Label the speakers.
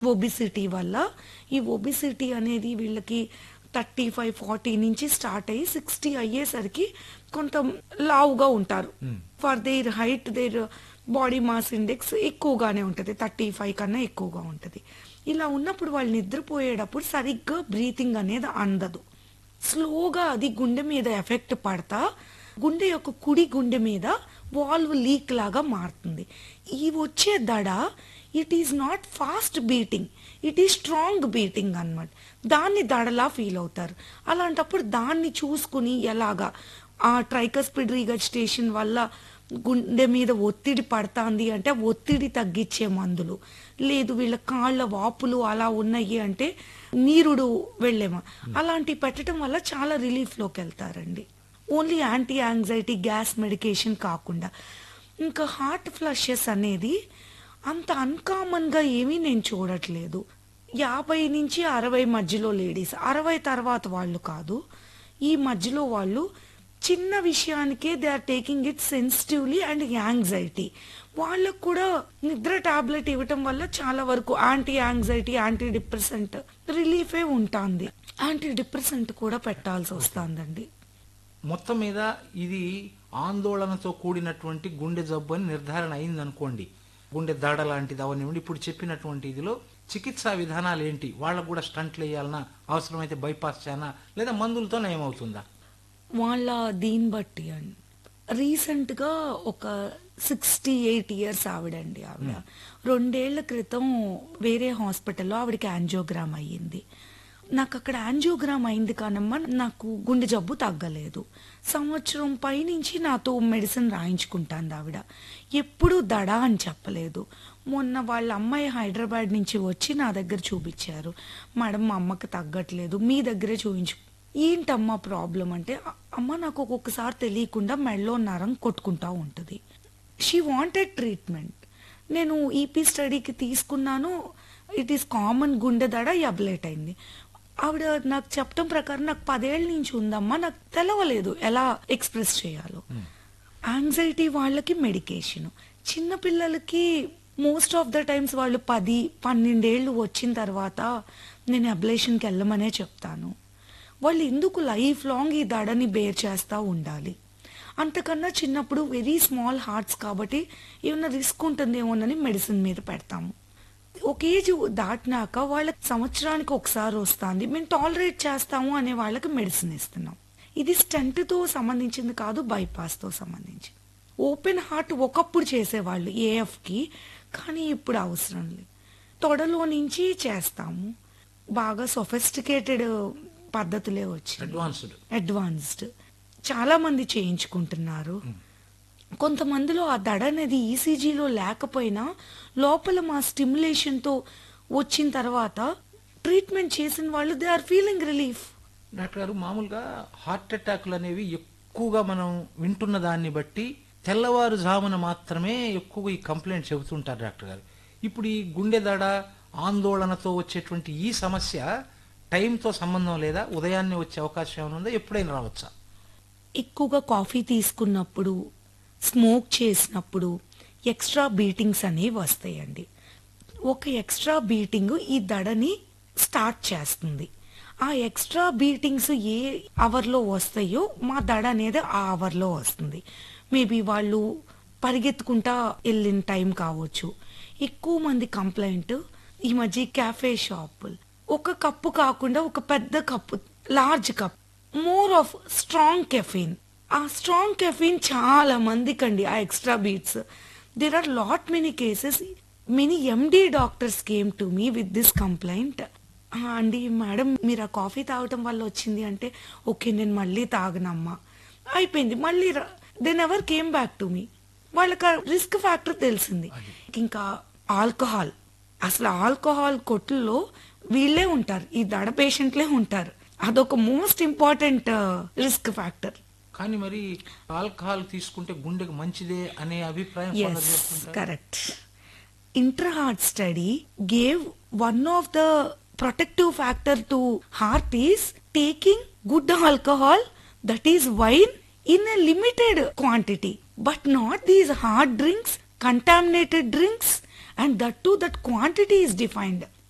Speaker 1: Obesity వల్ల ఈ obesity అనేది వీళ్ళకి థర్టీ ఫైవ్ ఫార్టీ నుంచి స్టార్ట్ అయ్యి సిక్స్టీ అయ్యేసరికి కొంత లావుగా ఉంటారు for their height their body mass index ఎక్కువగానే ఉంటుంది థర్టీ ఫైవ్ కన్నా ఎక్కువగా ఉంటుంది ఇలా ఉన్నప్పుడు వాళ్ళు నిద్రపోయేటప్పుడు సరిగ్గా బ్రీతింగ్ అనేది అందదు స్లోగా అది గుండె మీద ఎఫెక్ట్ పడతా గుండె యొక్క కుడి గుండె మీద వాల్వ్ లీక్ లాగా మారుతుంది ఈ వచ్చే దడ it is not fast beating it is strong beating అన్నమాట దాన్ని దడలా ఫీల్ అవుతారు అలాంటప్పుడు దాన్ని చూసుకుని ఎలాగా ఆ ట్రైకస్పిడ్ రీగస్టేషన్ వల్ల గుండె మీద ఒత్తిడి పడుతుంది అంటే ఆ ఒత్తిడి తగ్గించే మందులు లేదు వీళ్ళ కాళ్ళ వాపులు అలా ఉన్నాయి అంటే నీరుడు వెళ్ళేమా అలాంటివి పెట్టడం వల్ల చాలా రిలీఫ్లోకి వెళ్తారండి only anti anxiety gas medication కాకుండా ఇంకా హార్ట్ ఫ్లషెస్ అనేది అంత అన్కామన్గా ఏమీ నేను చూడట్లేదు యాభై నుంచి అరవై మధ్యలో లేడీస్ అరవై తర్వాత వాళ్ళు కాదు ఈ మధ్యలో వాళ్ళు చిన్న విషయానికే they are taking it sensitively and anxiety వాళ్ళకు కూడా నిద్ర టాబ్లెట్ ఇవ్వటం వల్ల చాలా వరకు యాంటీ యాంగ్జైటీ యాంటీ డిప్రెసెంట్ రిలీఫే ఉంటుంది యాంటీ డిప్రెసెంట్ కూడా పెట్టాల్సి వస్తుందండి
Speaker 2: మొత్తం మీద ఇది ఆందోళనతో కూడినటువంటి గుండె జబ్బు అని నిర్ధారణ అయింది అనుకోండి గుండె దడ లాంటిది అవనివ్వండి ఇప్పుడు చెప్పినటువంటి ఇదిలో చికిత్సా విధానాలు ఏంటి వాళ్ళకు కూడా స్టంట్లు వేయాలన్నా అవసరమైతే బైపాస్ చేయనా లేదా మందులతో నయమవుతుందా
Speaker 1: వాళ్ళ దీన్ని బట్టి అండి రీసెంట్ గా ఒక సిక్స్టీ ఎయిట్ ఇయర్స్ ఆవిడండి ఆవిడ రెండేళ్ల క్రితం వేరే హాస్పిటల్లో ఆవిడకి యాంజియోగ్రామ్ అయ్యింది నాకు అక్కడ యాంజియోగ్రామ్ అయింది కానమ్మా నాకు గుండె జబ్బు తగ్గలేదు సంవత్సరం పైనుంచి నాతో మెడిసిన్ రాయించుకుంటాంది ఆవిడ ఎప్పుడూ దడ అని చెప్పలేదు మొన్న వాళ్ళ అమ్మాయి హైదరాబాద్ నుంచి వచ్చి నా దగ్గర చూపించారు మేడం మా అమ్మకి తగ్గట్లేదు మీ దగ్గరే చూపించు ఏంటమ్మా ప్రాబ్లం అంటే "అ- అమ్మ నాకు ఒక్కొక్కసారి తెలియకుండా మెడలో నరం కొట్టుకుంటా ఉంటుంది షీ వాంటెడ్ ట్రీట్మెంట్ నేను ఈపీ స్టడీకి తీసుకున్నాను ఇట్ ఈస్ కామన్ గుండె దడ అబ్లేట్ అయింది ఆవిడ నాకు చెప్పడం ప్రకారం నాకు పదేళ్ళ నుంచి ఉందమ్మా నాకు తెలవలేదు ఎలా ఎక్స్ప్రెస్ చేయాలో యాంగ్జైటీ వాళ్ళకి మెడికేషన్ చిన్న పిల్లలకి మోస్ట్ ఆఫ్ ద టైమ్స్ వాళ్ళు పది పన్నెండేళ్ళు వచ్చిన తర్వాత నేను అబ్లేషన్కి వెళ్ళమనే చెప్తాను వాళ్ళు ఎందుకు లైఫ్ లాంగ్ ఈ దడని బేర్ చేస్తూ ఉండాలి అంతకన్నా చిన్నప్పుడు వెరీ స్మాల్ హార్ట్స్ కాబట్టి ఏమైనా రిస్క్ ఉంటుందేమోనని మెడిసిన్ మీద పెడతాము ఒక ఏజ్ దాటినాక వాళ్ళకి సంవత్సరానికి ఒకసారి వస్తుంది మేము టాలరేట్ చేస్తాము అనే వాళ్ళకి మెడిసిన్ ఇస్తున్నాం ఇది స్టెంట్ తో సంబంధించింది కాదు bypass తో సంబంధించి ఓపెన్ హార్ట్ ఒకప్పుడు చేసేవాళ్ళు ఏఎఫ్ కి కానీ ఇప్పుడు అవసరం లేదు తొడలో నుంచి చేస్తాము బాగా సొఫిస్టికేటెడ్ పద్ధతులే వచ్చాయి
Speaker 2: అడ్వాన్స్డ్
Speaker 1: అడ్వాన్స్డ్ చాలా మంది చేయించుకుంటున్నారు కొంతమందిలో ఆ దడ అనేది ఈసీజీలో లేకపోయినా లోపల మా స్టిమ్యులేషన్ తో వచ్చిన తర్వాత ట్రీట్మెంట్ చేసిన వాళ్ళు they are feeling relief
Speaker 2: doctor గారు మామూలుగా హార్ట్ అటాక్లు అనేవి ఎక్కువగా మనం వింటున్న దాన్ని బట్టి తెల్లవారుజామున మాత్రమే ఎక్కువగా ఈ కంప్లైంట్ చెబుతుంటారు డాక్టర్ గారు ఇప్పుడు ఈ గుండె దడ ఆందోళనతో వచ్చేటువంటి ఈ సమస్య టైంతో సంబంధం లేదా ఉదయాన్నే వచ్చే అవకాశం ఏమైనా ఉందా ఎప్పుడైనా రావచ్చా
Speaker 1: ఎక్కువగా కాఫీ తీసుకున్నప్పుడు స్మోక్ చేసినప్పుడు ఎక్స్ట్రా బీటింగ్స్ అనేవి వస్తాయండి ఒక ఎక్స్ట్రా బీటింగ్ ఈ దడని స్టార్ట్ చేస్తుంది ఆ ఎక్స్ట్రా బీటింగ్స్ ఏ అవర్లో వస్తాయో మా దడ అనేది ఆ అవర్లో వస్తుంది మేబీ వాళ్ళు పరిగెత్తుకుంటా వెళ్ళిన టైం కావచ్చు ఎక్కువ మంది కంప్లైంట్ ఈ మధ్య క్యాఫే షాపులు ఒక కప్పు కాకుండా ఒక పెద్ద cup large cup more of strong caffeine ఆ స్ట్రాంగ్ కెఫీన్ చాలా మందికి అండి ఆ extra beats there are lot many cases many MD doctors came to me with this complaint అండి మేడం మీరు ఆ కాఫీ తాగటం వల్ల వచ్చింది అంటే ఓకే నేను మళ్ళీ తాగనమ్మా అయిపోయింది మళ్ళీ then ever came back to me వాళ్ళకి రిస్క్ ఫ్యాక్టర్ తెలిసింది ఇంకా ఆల్కహాల్ అసలు ఆల్కహాల్ కొట్టుల్లో వీళ్ళే ఉంటారు ఈ దడ పేషెంట్లే ఉంటారు అదొక మోస్ట్ ఇంపార్టెంట్ రిస్క్ ఫ్యాక్టర్
Speaker 2: కానీ మరి ఆల్కహాల్ తీసుకుంటే గుండెకు మంచిదే అనే అభిప్రాయం కొందరు
Speaker 1: ఎస్
Speaker 2: చెప్తుంటారు.
Speaker 1: Correct Interheart study gave one of the protective factor to heart is taking good alcohol that is wine in a limited quantity but not these hard drinks contaminated drinks and that to that quantity is defined